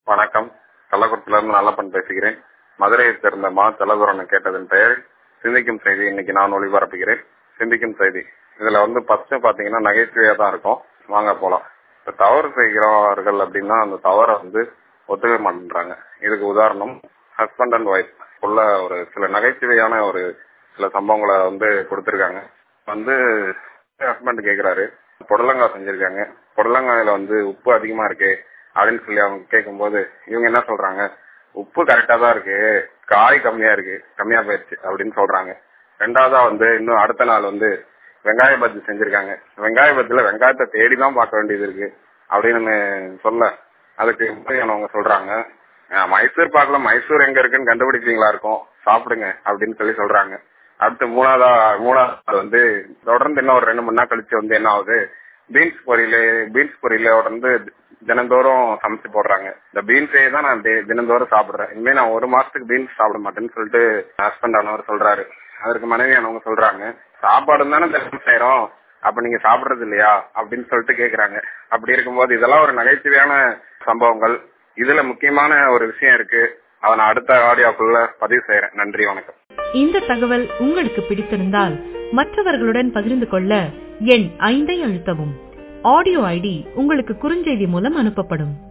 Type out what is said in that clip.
வணக்கம் கள்ளக்குறிச்சியிலிருந்து நல்லப்பன் பேசுகிறேன் மதுரையைச் சேர்ந்த மா செலகுரன் கேட்டதன் பெயரில் சிந்திக்கும் செய்தி இன்னைக்கு நான் ஒளிபரப்புகிறேன் சிந்திக்கும் செய்தி இதுல வந்து ஃபர்ஸ்ட் பாத்தீங்கன்னா நகைச்சுவையா தான் இருக்கும் வாங்க போலாம் இப்ப தவறு செய்கிறவர்கள் அப்படின்னா அந்த தவறை வந்து ஒத்துக்க மாட்டேன்றாங்க இதுக்கு உதாரணம் ஹஸ்பண்ட் அண்ட் ஒய்ஃப் உள்ள ஒரு சில நகைச்சுவையான ஒரு சில சம்பவங்களை வந்து கொடுத்திருக்காங்க வந்து ஹஸ்பண்ட் கேக்குறாரு புடலங்காய் செஞ்சிருக்காங்க புடலங்காயில வந்து உப்பு அதிகமா இருக்கு அப்படின்னு சொல்லி அவங்க கேட்கும்போது இவங்க என்ன சொல்றாங்க உப்பு கரெக்டா தான் இருக்கு காய் கம்மியா இருக்கு கம்மியா போயிடுச்சு அப்படின்னு சொல்றாங்க ரெண்டாவதா வந்து இன்னும் அடுத்த நாள் வந்து வெங்காய பஜ்ஜி செஞ்சிருக்காங்க வெங்காய பஜ்ஜில வெங்காயத்தை தேடி தான் பார்க்க வேண்டியது இருக்கு அப்படின்னு சொல்ல அதுக்கு அவங்க சொல்றாங்க "அஹ், மைசூர் பாக்கல மைசூர் எங்க இருக்குன்னு கண்டுபிடிச்சீங்களா இருக்கும் சாப்பிடுங்க அப்படின்னு சொல்லி சொல்றாங்க அடுத்து மூணாவதா மூணாவது வந்து தொடர்ந்து இன்னும் ஒரு ரெண்டு மூணு நாள் கழிச்சு வந்து என்ன ஆகுது பீன்ஸ் பொரியல பீன்ஸ் பொரியல வந்து தினந்தோறும் சமைச்சு போடுறாங்க இந்த பீன்ஸே தான் நான் தி- தினந்தோறும் சாப்பிடுறேன் இனிமே நான் ஒரு மாசத்துக்கு பீன்ஸ் சாப்பிட மாட்டேன்னு சொல்லிட்டு ஹஸ்பண்ட் ஆனவர் சொல்றாரு அதற்கு மனைவியானவங்க சொல்றாங்க சாப்பாடு தானே தினம் செய்யறோம் அப்ப நீங்க சாப்பிடுறது இல்லையா அப்படின்னு சொல்லிட்டு கேக்குறாங்க அப்படி இருக்கும்போது இதெல்லாம் ஒரு நகைச்சுவையான சம்பவங்கள் இதுல முக்கியமான ஒரு விஷயம் இருக்கு அதை நான் அடுத்த ஆடியோக்குள்ள பதிவு செய்யறேன் நன்றி வணக்கம் இந்த தகவல் உங்களுக்கு பிடித்திருந்தால் மற்றவர்களுடன் பகிர்ந்து கொள்ள எண் ஐந்தை அழுத்தவும் ஆடியோ ஐடி உங்களுக்கு குறுஞ்செய்தி மூலம் அனுப்பப்படும்